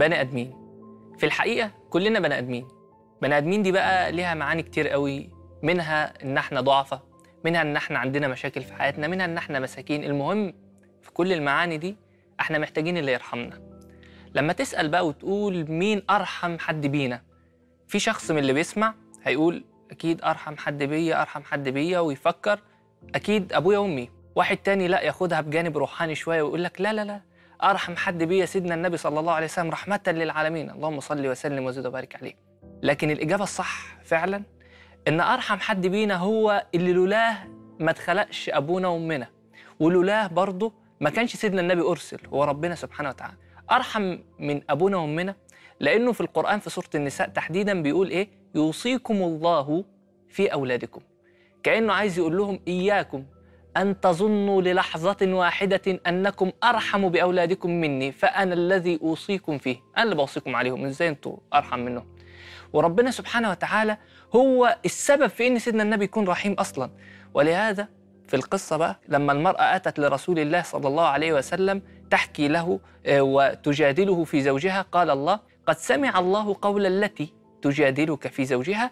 بني ادمين في الحقيقه كلنا بني ادمين بني ادمين دي بقى ليها معاني كتير قوي منها ان احنا ضعفة منها ان احنا عندنا مشاكل في حياتنا منها ان احنا مساكين المهم في كل المعاني دي احنا محتاجين اللي يرحمنا لما تسال بقى وتقول مين ارحم حد بينا في شخص من اللي بيسمع هيقول اكيد ارحم حد بيا ارحم حد بيا ويفكر اكيد ابويا وامي واحد تاني لا ياخدها بجانب روحاني شويه ويقول لك لا لا لا ارحم حد بيا سيدنا النبي صلى الله عليه وسلم رحمه للعالمين اللهم صل وسلم وزد وبارك عليه لكن الاجابه الصح فعلا ان ارحم حد بينا هو اللي لولاه ما اتخلقش ابونا وامنا ولولاه برضه ما كانش سيدنا النبي ارسل هو ربنا سبحانه وتعالى ارحم من ابونا وامنا لانه في القران في سوره النساء تحديدا بيقول ايه يوصيكم الله في اولادكم كانه عايز يقول لهم اياكم ان تظنوا للحظه واحده انكم ارحم باولادكم مني فانا الذي اوصيكم فيه انا اللي بوصيكم عليهم ازاي انتوا ارحم منهم وربنا سبحانه وتعالى هو السبب في ان سيدنا النبي يكون رحيم اصلا ولهذا في القصه بقى لما المراه اتت لرسول الله صلى الله عليه وسلم تحكي له آه، وتجادله في زوجها قال الله قد سمع الله قول التي تجادلك في زوجها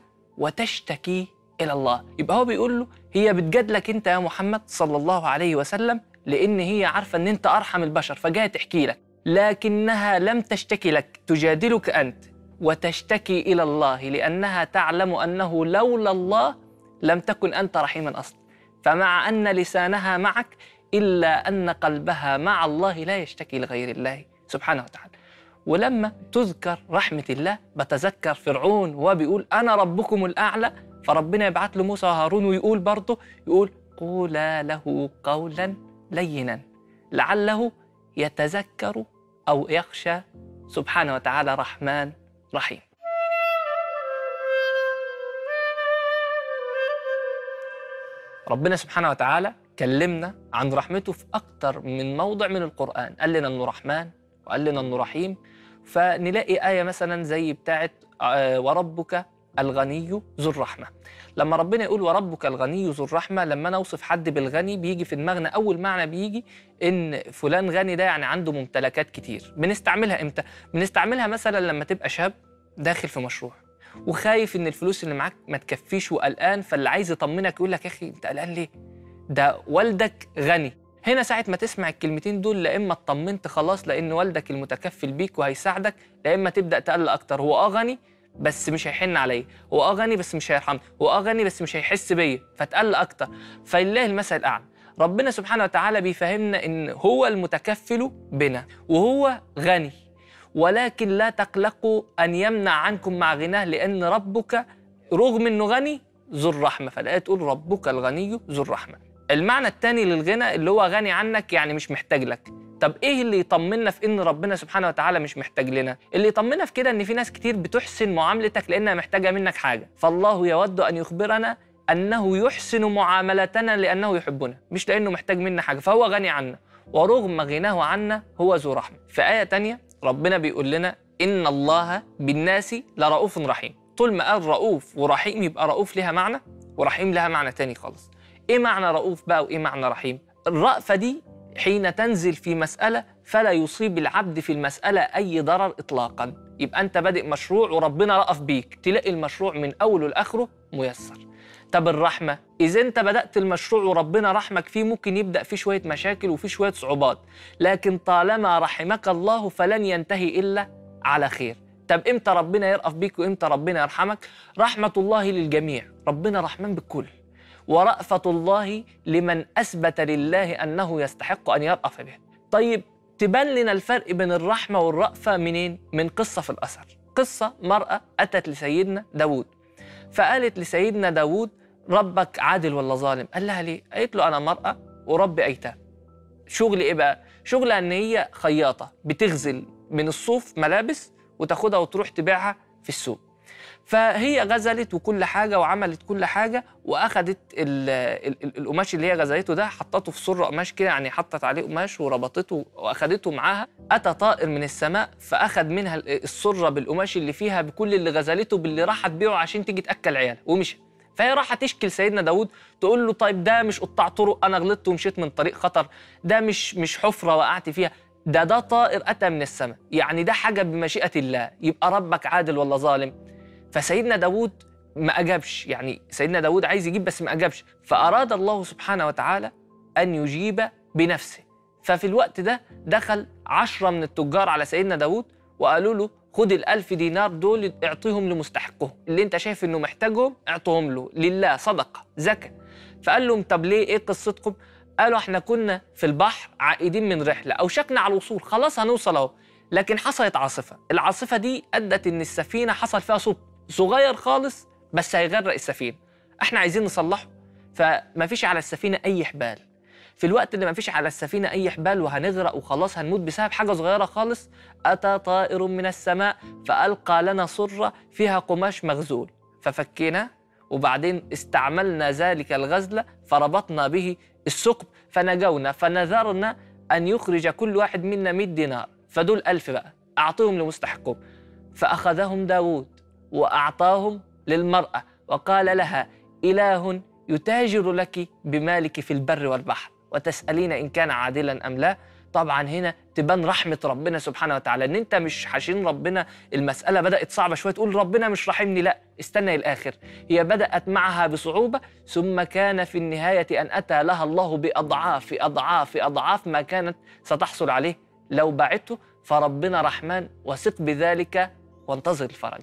وتشتكي الى الله يبقى هو بيقول له هي بتجادلك انت يا محمد صلى الله عليه وسلم لان هي عارفه ان انت ارحم البشر فجايه تحكي لك لكنها لم تشتكي لك تجادلك انت وتشتكي الى الله لانها تعلم انه لولا الله لم تكن انت رحيما اصلا فمع ان لسانها معك الا ان قلبها مع الله لا يشتكي لغير الله سبحانه وتعالى ولما تذكر رحمه الله بتذكر فرعون وهو بيقول انا ربكم الاعلى فربنا يبعت له موسى وهارون ويقول برضه يقول قولا له قولا لينا لعله يتذكر او يخشى سبحانه وتعالى رحمن رحيم ربنا سبحانه وتعالى كلمنا عن رحمته في أكتر من موضع من القرآن قال لنا أنه رحمن وقال لنا أنه رحيم فنلاقي آية مثلا زي بتاعت آه، وربك الغني ذو الرحمة لما ربنا يقول وربك الغني ذو الرحمة لما أنا أوصف حد بالغني بيجي في دماغنا أول معنى بيجي إن فلان غني ده يعني عنده ممتلكات كتير بنستعملها إمتى؟ بنستعملها مثلا لما تبقى شاب داخل في مشروع وخايف ان الفلوس اللي معاك ما تكفيش وقلقان فاللي عايز يطمنك يقول لك يا اخي انت قلقان ليه؟ ده والدك غني هنا ساعة ما تسمع الكلمتين دول لا اما اطمنت خلاص لان والدك المتكفل بيك وهيساعدك لا اما تبدا تقلق اكتر هو اه غني بس مش هيحن عليا هو اه غني بس مش هيرحمني هو اه غني بس مش هيحس بيا فتقلق اكتر فلله المثل الاعلى ربنا سبحانه وتعالى بيفهمنا ان هو المتكفل بنا وهو غني ولكن لا تقلقوا أن يمنع عنكم مع غناه لأن ربك رغم أنه غني ذو الرحمة فالآية تقول ربك الغني ذو الرحمة المعنى الثاني للغنى اللي هو غني عنك يعني مش محتاج لك طب ايه اللي يطمنا في ان ربنا سبحانه وتعالى مش محتاج لنا اللي يطمنا في كده ان في ناس كتير بتحسن معاملتك لانها محتاجه منك حاجه فالله يود ان يخبرنا انه يحسن معاملتنا لانه يحبنا مش لانه محتاج منا حاجه فهو غني عنا ورغم غناه عنا هو ذو رحمه في ايه تانية ربنا بيقول لنا ان الله بالناس لرؤوف رحيم طول ما قال رؤوف ورحيم يبقى رؤوف لها معنى ورحيم لها معنى تاني خالص ايه معنى رؤوف بقى وايه معنى رحيم الرأفة دي حين تنزل في مسألة فلا يصيب العبد في المسألة أي ضرر إطلاقا يبقى أنت بادئ مشروع وربنا رأف بيك تلاقي المشروع من أوله لآخره ميسر طب الرحمة إذا أنت بدأت المشروع وربنا رحمك فيه ممكن يبدأ فيه شوية مشاكل وفيه شوية صعوبات لكن طالما رحمك الله فلن ينتهي إلا على خير طب إمتى ربنا يرأف بيك وإمتى ربنا يرحمك رحمة الله للجميع ربنا رحمن بالكل ورأفة الله لمن أثبت لله أنه يستحق أن يرأف به طيب تبان لنا الفرق بين الرحمة والرأفة منين؟ من قصة في الأثر قصة مرأة أتت لسيدنا داود فقالت لسيدنا داود ربك عادل ولا ظالم؟ قال لها ليه؟ قالت له أنا مرأة ورب أيتام شغلي إيه بقى؟ شغلها إن هي خياطة بتغزل من الصوف ملابس وتاخدها وتروح تبيعها في السوق فهي غزلت وكل حاجه وعملت كل حاجه واخدت ال ال القماش اللي هي غزلته ده حطته في سر قماش كده يعني حطت عليه قماش وربطته واخدته معاها اتى طائر من السماء فاخد منها السره بالقماش اللي فيها بكل اللي غزلته باللي راح تبيعه عشان تيجي تاكل عيالها ومشي فهي راحت تشكي لسيدنا داود تقول له طيب ده مش قطاع طرق انا غلطت ومشيت من طريق خطر ده مش مش حفره وقعت فيها ده ده طائر اتى من السماء يعني ده حاجه بمشيئه الله يبقى ربك عادل ولا ظالم فسيدنا داود ما اجابش يعني سيدنا داود عايز يجيب بس ما اجابش فاراد الله سبحانه وتعالى ان يجيب بنفسه ففي الوقت ده دخل عشرة من التجار على سيدنا داود وقالوا له خد الألف دينار دول اعطيهم لمستحقهم اللي انت شايف انه محتاجهم اعطهم له لله صدقة زكاة فقال لهم طب ليه ايه قصتكم قالوا احنا كنا في البحر عائدين من رحلة أوشكنا على الوصول خلاص هنوصل اهو لكن حصلت عاصفة العاصفة دي أدت إن السفينة حصل فيها صوت صغير خالص بس هيغرق السفينة احنا عايزين نصلحه فما فيش على السفينة أي حبال في الوقت اللي ما فيش على السفينة أي حبال وهنغرق وخلاص هنموت بسبب حاجة صغيرة خالص أتى طائر من السماء فألقى لنا صرة فيها قماش مغزول ففكينا وبعدين استعملنا ذلك الغزل فربطنا به الثقب فنجونا فنذرنا أن يخرج كل واحد منا 100 دينار فدول ألف بقى أعطيهم لمستحقهم فأخذهم داود وأعطاهم للمرأة وقال لها إله يتاجر لك بمالك في البر والبحر وتسألين إن كان عادلا أم لا طبعا هنا تبان رحمة ربنا سبحانه وتعالى إن أنت مش حاشين ربنا المسألة بدأت صعبة شوية تقول ربنا مش رحمني لا استنى الآخر هي بدأت معها بصعوبة ثم كان في النهاية أن أتى لها الله بأضعاف أضعاف أضعاف ما كانت ستحصل عليه لو باعته فربنا رحمن وثق بذلك وانتظر الفرج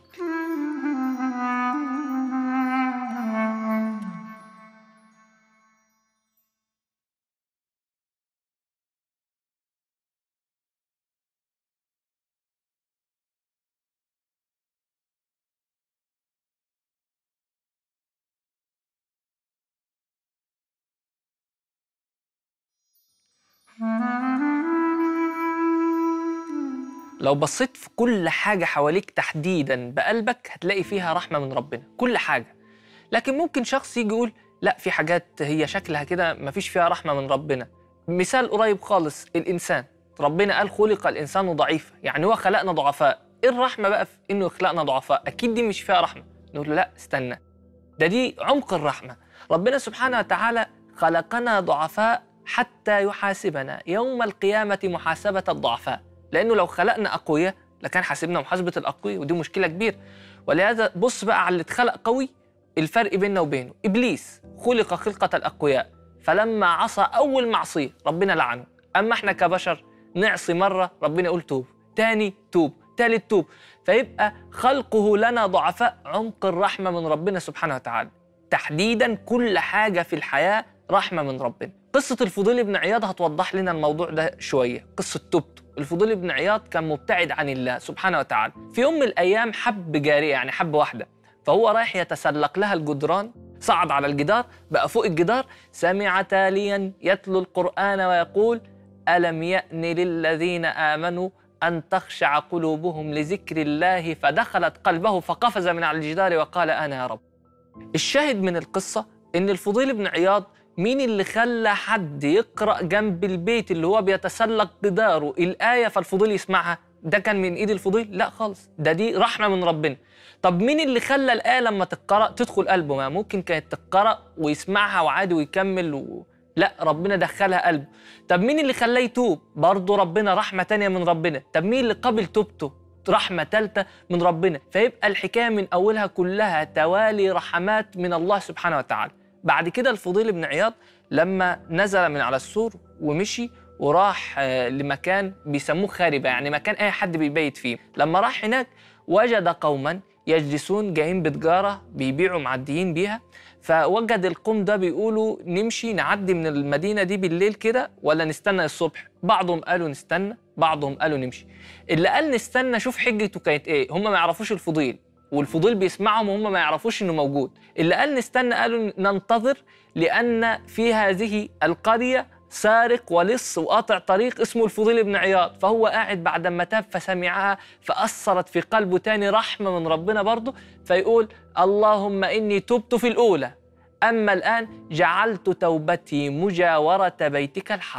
لو بصيت في كل حاجة حواليك تحديدا بقلبك هتلاقي فيها رحمة من ربنا كل حاجة لكن ممكن شخص يجي يقول لا في حاجات هي شكلها كده مفيش فيها رحمة من ربنا مثال قريب خالص الإنسان ربنا قال خلق الإنسان ضعيفا يعني هو خلقنا ضعفاء إيه الرحمة بقى في إنه يخلقنا ضعفاء أكيد دي مش فيها رحمة نقول له لا استنى ده دي عمق الرحمة ربنا سبحانه وتعالى خلقنا ضعفاء حتى يحاسبنا يوم القيامة محاسبة الضعفاء لأنه لو خلقنا أقوياء لكان حاسبنا محاسبة الأقوياء ودي مشكلة كبيرة ولهذا بص بقى على اللي اتخلق قوي الفرق بيننا وبينه إبليس خلق خلقة الأقوياء فلما عصى أول معصية ربنا لعنه أما إحنا كبشر نعصي مرة ربنا يقول توب تاني توب تالت توب فيبقى خلقه لنا ضعفاء عمق الرحمة من ربنا سبحانه وتعالى تحديدا كل حاجة في الحياة رحمة من ربنا قصة الفضيل بن عياض هتوضح لنا الموضوع ده شوية قصة توبته الفضيل بن عياض كان مبتعد عن الله سبحانه وتعالى في يوم من الأيام حب جارية يعني حب واحدة فهو رايح يتسلق لها الجدران صعد على الجدار بقى فوق الجدار سمع تاليا يتلو القرآن ويقول ألم يأن للذين آمنوا أن تخشع قلوبهم لذكر الله فدخلت قلبه فقفز من على الجدار وقال أنا يا رب الشاهد من القصة إن الفضيل بن عياض مين اللي خلى حد يقرأ جنب البيت اللي هو بيتسلق جداره الآية فالفضيل يسمعها ده كان من إيد الفضيل؟ لا خالص ده دي رحمة من ربنا طب مين اللي خلى الآية لما تتقرأ تدخل قلبه ما ممكن كانت تتقرأ ويسمعها وعادي ويكمل و... لا ربنا دخلها قلبه طب مين اللي خلاه يتوب برضه ربنا رحمة تانية من ربنا طب مين اللي قبل توبته رحمة تالتة من ربنا فيبقى الحكاية من أولها كلها توالي رحمات من الله سبحانه وتعالى بعد كده الفضيل بن عياض لما نزل من على السور ومشي وراح آه، لمكان بيسموه خاربة يعني مكان أي حد بيبيت فيه لما راح هناك وجد قوما يجلسون جايين بتجارة بيبيعوا معديين بيها فوجد القوم ده بيقولوا نمشي نعدي من المدينة دي بالليل كده ولا نستنى الصبح بعضهم قالوا نستنى بعضهم قالوا نمشي اللي قال نستنى شوف حجته كانت ايه هم ما يعرفوش الفضيل والفضيل بيسمعهم وهم ما يعرفوش انه موجود اللي قال نستنى قالوا ننتظر لان في هذه القريه سارق ولص وقاطع طريق اسمه الفضيل بن عياض فهو قاعد بعد ما تاب فسمعها فأثرت في قلبه تاني رحمة من ربنا برضه فيقول اللهم إني تبت في الأولى أما الآن جعلت توبتي مجاورة بيتك الحرام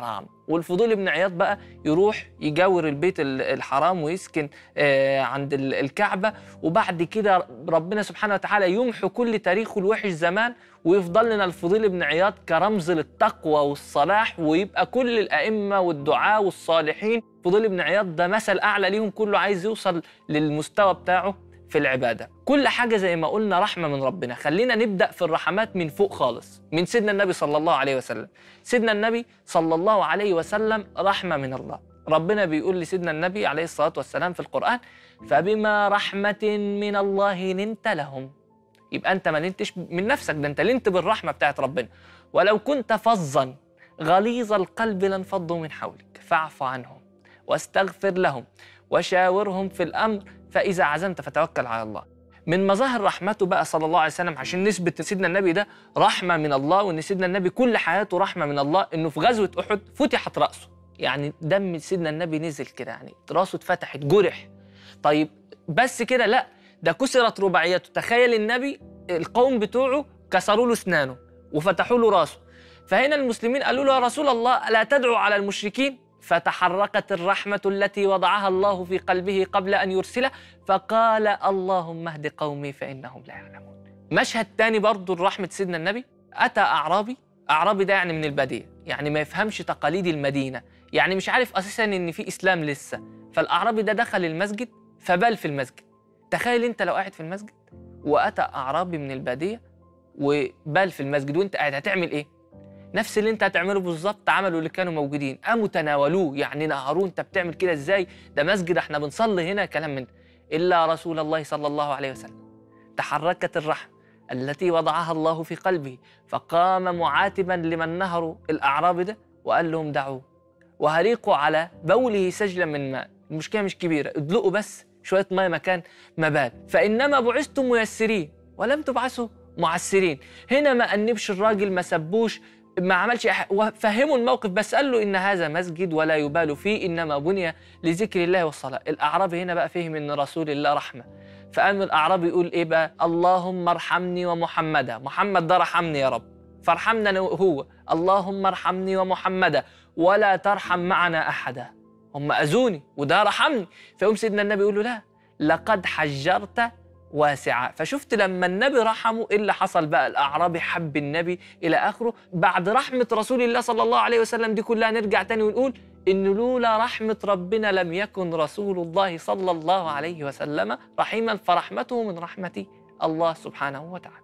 والفضيل بن عياض بقى يروح يجاور البيت ال- الحرام ويسكن آه، عند ال- الكعبة وبعد كده ربنا سبحانه وتعالى يمحو كل تاريخه الوحش زمان ويفضل لنا الفضيل بن عياض كرمز للتقوى والصلاح ويبقى كل الأئمة والدعاة والصالحين فضيل بن عياض ده مثل أعلى ليهم كله عايز يوصل للمستوى بتاعه في العبادة كل حاجة زي ما قلنا رحمة من ربنا خلينا نبدأ في الرحمات من فوق خالص من سيدنا النبي صلى الله عليه وسلم سيدنا النبي صلى الله عليه وسلم رحمة من الله ربنا بيقول لسيدنا النبي عليه الصلاة والسلام في القرآن فبما رحمة من الله لنت لهم يبقى أنت ما لنتش من نفسك ده أنت لنت بالرحمة بتاعت ربنا ولو كنت فظا غليظ القلب لانفضوا من حولك فاعف عنهم واستغفر لهم وشاورهم في الأمر فإذا عزمت فتوكل على الله من مظاهر رحمته بقى صلى الله عليه وسلم عشان نثبت سيدنا النبي ده رحمة من الله وإن سيدنا النبي كل حياته رحمة من الله إنه في غزوة أحد فتحت رأسه يعني دم سيدنا النبي نزل كده يعني راسه اتفتحت جرح طيب بس كده لا ده كسرت رباعيته تخيل النبي القوم بتوعه كسروا له اسنانه وفتحوا له راسه فهنا المسلمين قالوا له يا رسول الله لا تدعو على المشركين فتحركت الرحمة التي وضعها الله في قلبه قبل أن يرسله فقال اللهم اهد قومي فإنهم لا يعلمون مشهد تاني برضو الرحمة سيدنا النبي أتى أعرابي أعرابي ده يعني من البادية يعني ما يفهمش تقاليد المدينة يعني مش عارف أساسا إن في إسلام لسه فالأعرابي ده دخل المسجد فبال في المسجد تخيل أنت لو قاعد في المسجد وأتى أعرابي من البادية وبال في المسجد وأنت قاعد هتعمل إيه؟ نفس اللي انت هتعمله بالظبط عملوا اللي كانوا موجودين قاموا تناولوه يعني نهروه انت بتعمل كده ازاي ده مسجد احنا بنصلي هنا كلام من الا رسول الله صلى الله عليه وسلم تحركت الرحمه التي وضعها الله في قلبه فقام معاتبا لمن نهروا الاعراب ده وقال لهم دعوه وهريقوا على بوله سجلا من ماء المشكله مش كبيره ادلقوا بس شويه ماء مكان ما بال فانما بعثتم ميسرين ولم تبعثوا معسرين هنا ما انبش الراجل ما سبوش ما عملش أح... وفهموا الموقف بس قال له ان هذا مسجد ولا يبال فيه انما بني لذكر الله والصلاه الاعرابي هنا بقى فهم ان رسول الله رحمه فقام الاعرابي يقول ايه بقى اللهم ارحمني ومحمدا محمد ده رحمني يا رب فارحمنا أنا هو اللهم ارحمني ومحمدا ولا ترحم معنا احدا هم اذوني وده رحمني فيقوم سيدنا النبي يقول له لا لقد حجرت واسعة فشفت لما النبي رحمه ايه اللي حصل بقى الاعرابي حب النبي الى اخره بعد رحمه رسول الله صلى الله عليه وسلم دي كلها نرجع تاني ونقول ان لولا رحمه ربنا لم يكن رسول الله صلى الله عليه وسلم رحيما فرحمته من رحمه الله سبحانه وتعالى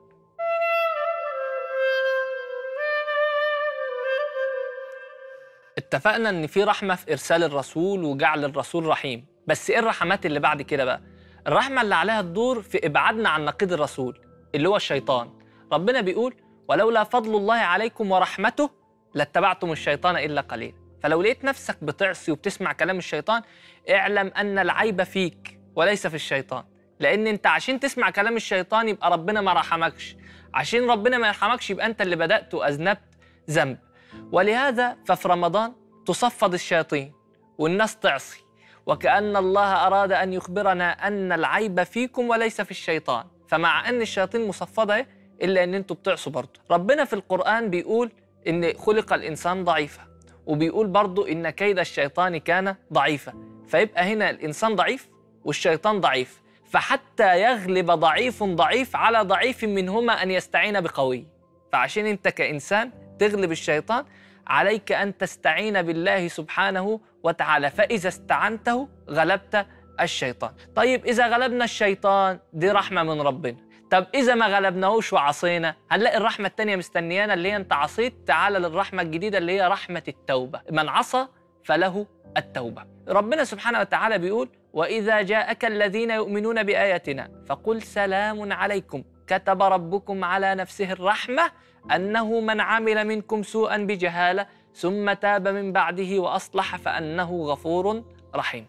اتفقنا ان في رحمه في ارسال الرسول وجعل الرسول رحيم بس ايه الرحمات اللي بعد كده بقى الرحمة اللي عليها الدور في إبعادنا عن نقيض الرسول اللي هو الشيطان ربنا بيقول ولولا فضل الله عليكم ورحمته لاتبعتم الشيطان إلا قليلا فلو لقيت نفسك بتعصي وبتسمع كلام الشيطان اعلم أن العيب فيك وليس في الشيطان لأن أنت عشان تسمع كلام الشيطان يبقى ربنا ما رحمكش عشان ربنا ما يرحمكش يبقى أنت اللي بدأت وأذنبت ذنب ولهذا ففي رمضان تصفد الشياطين والناس تعصي وكأن الله أراد أن يخبرنا أن العيب فيكم وليس في الشيطان فمع أن الشياطين مصفدة إلا أن أنتوا بتعصوا برضه ربنا في القرآن بيقول إن خلق الإنسان ضعيفا وبيقول برضه إن كيد الشيطان كان ضعيفا فيبقى هنا الإنسان ضعيف والشيطان ضعيف فحتى يغلب ضعيف ضعيف على ضعيف منهما أن يستعين بقوي فعشان أنت كإنسان تغلب الشيطان عليك أن تستعين بالله سبحانه وتعالى فإذا استعنته غلبت الشيطان طيب إذا غلبنا الشيطان دي رحمة من ربنا طب إذا ما غلبناهوش وعصينا هنلاقي الرحمة التانية مستنيانا اللي هي أنت عصيت تعالى للرحمة الجديدة اللي هي رحمة التوبة من عصى فله التوبة ربنا سبحانه وتعالى بيقول وإذا جاءك الذين يؤمنون بآياتنا فقل سلام عليكم كتب ربكم على نفسه الرحمة أنه من عمل منكم سوءا بجهالة ثم تاب من بعده وأصلح فأنه غفور رحيم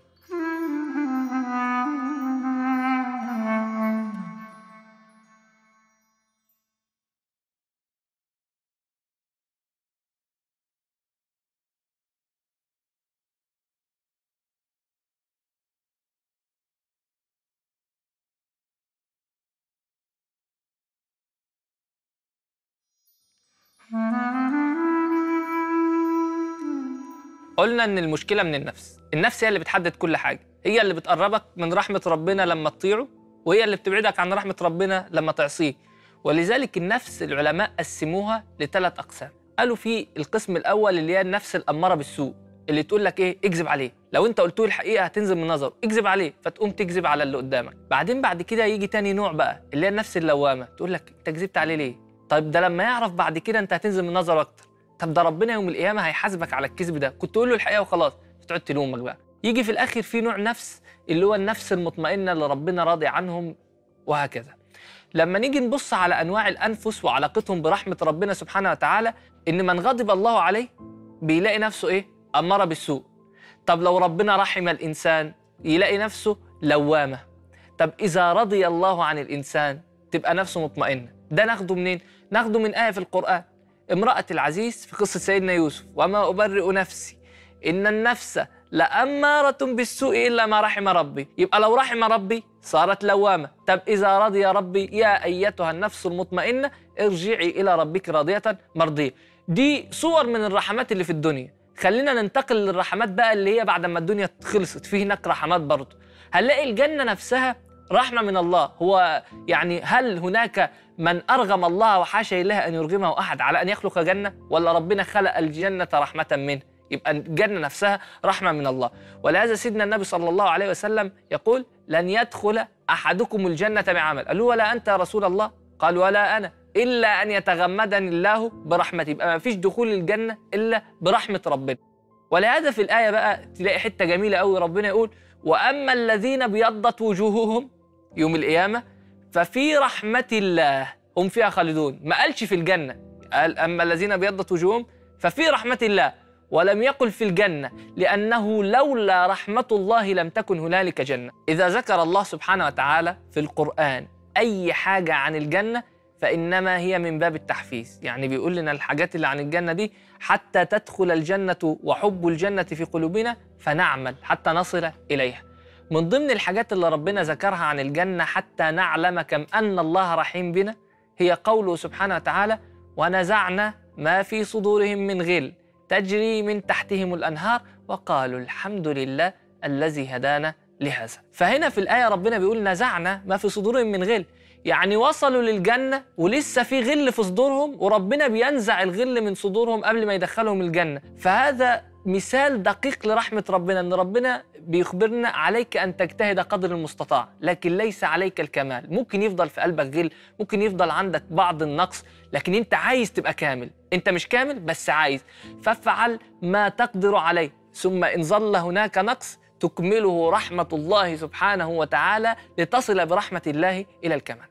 قلنا ان المشكله من النفس النفس هي اللي بتحدد كل حاجه هي اللي بتقربك من رحمه ربنا لما تطيعه وهي اللي بتبعدك عن رحمه ربنا لما تعصيه ولذلك النفس العلماء قسموها لثلاث اقسام قالوا في القسم الاول اللي هي النفس الاماره بالسوء اللي تقول لك ايه اكذب عليه لو انت قلت له الحقيقه هتنزل من نظره اكذب عليه فتقوم تكذب على اللي قدامك بعدين بعد كده يجي تاني نوع بقى اللي هي النفس اللوامه تقول لك انت كذبت عليه ليه طيب ده لما يعرف بعد كده انت هتنزل من نظره اكتر طب ده ربنا يوم القيامه هيحاسبك على الكذب ده كنت تقول له الحقيقه وخلاص تقعد تلومك بقى يجي في الاخر في نوع نفس اللي هو النفس المطمئنه اللي ربنا راضي عنهم وهكذا لما نيجي نبص على انواع الانفس وعلاقتهم برحمه ربنا سبحانه وتعالى ان من غضب الله عليه بيلاقي نفسه ايه اماره بالسوء طب لو ربنا رحم الانسان يلاقي نفسه لوامه طب اذا رضي الله عن الانسان تبقى نفسه مطمئنه ده ناخده منين ناخده من ايه في القران امراه العزيز في قصه سيدنا يوسف وما ابرئ نفسي ان النفس لأمارة بالسوء إلا ما رحم ربي يبقى لو رحم ربي صارت لوامة طب إذا رضي ربي يا أيتها النفس المطمئنة ارجعي إلى ربك راضية مرضية دي صور من الرحمات اللي في الدنيا خلينا ننتقل للرحمات بقى اللي هي بعد ما الدنيا خلصت في هناك رحمات برضه هنلاقي الجنة نفسها رحمة من الله هو يعني هل هناك من أرغم الله وحاشا الله أن يرغمه أحد على أن يخلق جنة ولا ربنا خلق الجنة رحمة منه يبقى الجنة نفسها رحمة من الله ولهذا سيدنا النبي صلى الله عليه وسلم يقول لن يدخل أحدكم الجنة بعمل قالوا ولا أنت يا رسول الله قال ولا أنا إلا أن يتغمدني الله برحمته يبقى ما فيش دخول الجنة إلا برحمة ربنا ولهذا في الآية بقى تلاقي حتة جميلة قوي ربنا يقول وأما الذين بيضت وجوههم يوم القيامة ففي رحمة الله هم فيها خالدون ما قالش في الجنة قال أما الذين بيضت وجوههم ففي رحمة الله ولم يقل في الجنة لأنه لولا رحمة الله لم تكن هنالك جنة إذا ذكر الله سبحانه وتعالى في القرآن أي حاجة عن الجنة فإنما هي من باب التحفيز يعني بيقول لنا الحاجات اللي عن الجنة دي حتى تدخل الجنة وحب الجنة في قلوبنا فنعمل حتى نصل إليها من ضمن الحاجات اللي ربنا ذكرها عن الجنة حتى نعلم كم أن الله رحيم بنا هي قوله سبحانه وتعالى ونزعنا ما في صدورهم من غل تجري من تحتهم الأنهار وقالوا الحمد لله الذي هدانا لهذا فهنا في الآية ربنا بيقول نزعنا ما في صدورهم من غل يعني وصلوا للجنة ولسه في غل في صدورهم وربنا بينزع الغل من صدورهم قبل ما يدخلهم الجنة فهذا مثال دقيق لرحمة ربنا أن ربنا بيخبرنا عليك أن تجتهد قدر المستطاع لكن ليس عليك الكمال ممكن يفضل في قلبك غل ممكن يفضل عندك بعض النقص لكن أنت عايز تبقى كامل أنت مش كامل بس عايز فافعل ما تقدر عليه ثم إن ظل هناك نقص تكمله رحمة الله سبحانه وتعالى لتصل برحمة الله إلى الكمال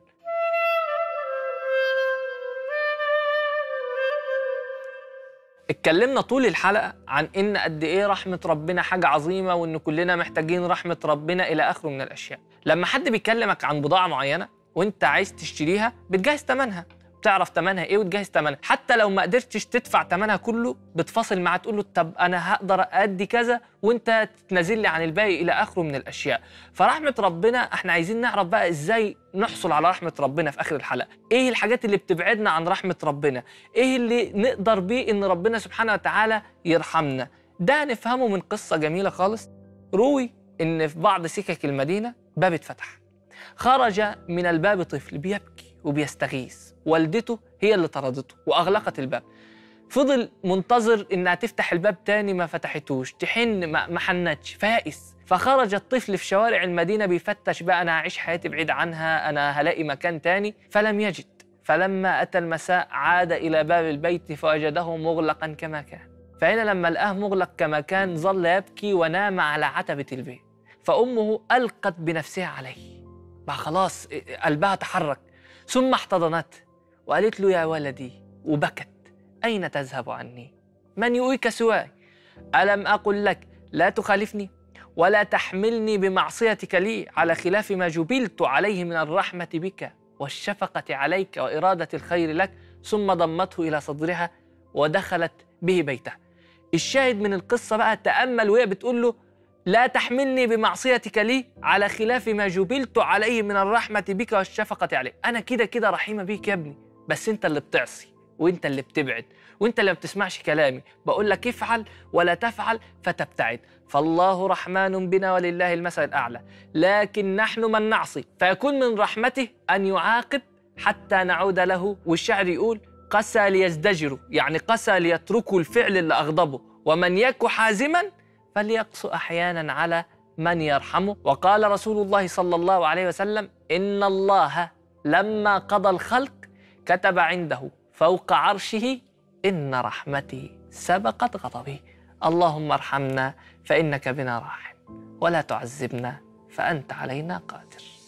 اتكلمنا طول الحلقة عن إن قد إيه رحمة ربنا حاجة عظيمة وإن كلنا محتاجين رحمة ربنا إلى آخره من الأشياء. لما حد بيكلمك عن بضاعة معينة وأنت عايز تشتريها بتجهز ثمنها، بتعرف ثمنها إيه وتجهز ثمنها، حتى لو ما قدرتش تدفع ثمنها كله بتفاصل معاه تقول له طب أنا هقدر أدي كذا وأنت تنزل لي عن الباقي إلى آخره من الأشياء. فرحمة ربنا إحنا عايزين نعرف بقى إزاي نحصل على رحمة ربنا في آخر الحلقة إيه الحاجات اللي بتبعدنا عن رحمة ربنا إيه اللي نقدر بيه إن ربنا سبحانه وتعالى يرحمنا ده نفهمه من قصة جميلة خالص روي إن في بعض سكك المدينة باب اتفتح خرج من الباب طفل بيبكي وبيستغيث والدته هي اللي طردته وأغلقت الباب فضل منتظر إنها تفتح الباب تاني ما فتحتوش تحن ما ما حنتش فائس فخرج الطفل في شوارع المدينة بيفتش بقى أنا هعيش حياتي بعيد عنها أنا هلاقي مكان تاني فلم يجد فلما أتى المساء عاد إلى باب البيت فوجده مغلقا كما كان فهنا لما لقاه مغلق كما كان ظل يبكي ونام على عتبة البيت فأمه ألقت بنفسها عليه بقى خلاص قلبها تحرك ثم احتضنته وقالت له يا ولدي وبكت أين تذهب عني من يؤيك سواي ألم أقل لك لا تخالفني ولا تحملني بمعصيتك لي على خلاف ما جبلت عليه من الرحمة بك والشفقة عليك وإرادة الخير لك ثم ضمته إلى صدرها ودخلت به بيتها الشاهد من القصة بقى تأمل وهي بتقول له لا تحملني بمعصيتك لي على خلاف ما جبلت عليه من الرحمة بك والشفقة عليك أنا كده كده رحيمة بيك يا ابني بس أنت اللي بتعصي وانت اللي بتبعد وانت اللي ما بتسمعش كلامي بقول لك افعل ولا تفعل فتبتعد فالله رحمن بنا ولله المثل الاعلى لكن نحن من نعصي فيكون من رحمته ان يعاقب حتى نعود له والشعر يقول قسى ليزدجروا يعني قسى ليتركوا الفعل اللي اغضبه ومن يك حازما فليقسو احيانا على من يرحمه وقال رسول الله صلى الله عليه وسلم ان الله لما قضى الخلق كتب عنده فوق عرشه ان رحمتي سبقت غضبي اللهم ارحمنا فانك بنا راحم ولا تعذبنا فانت علينا قادر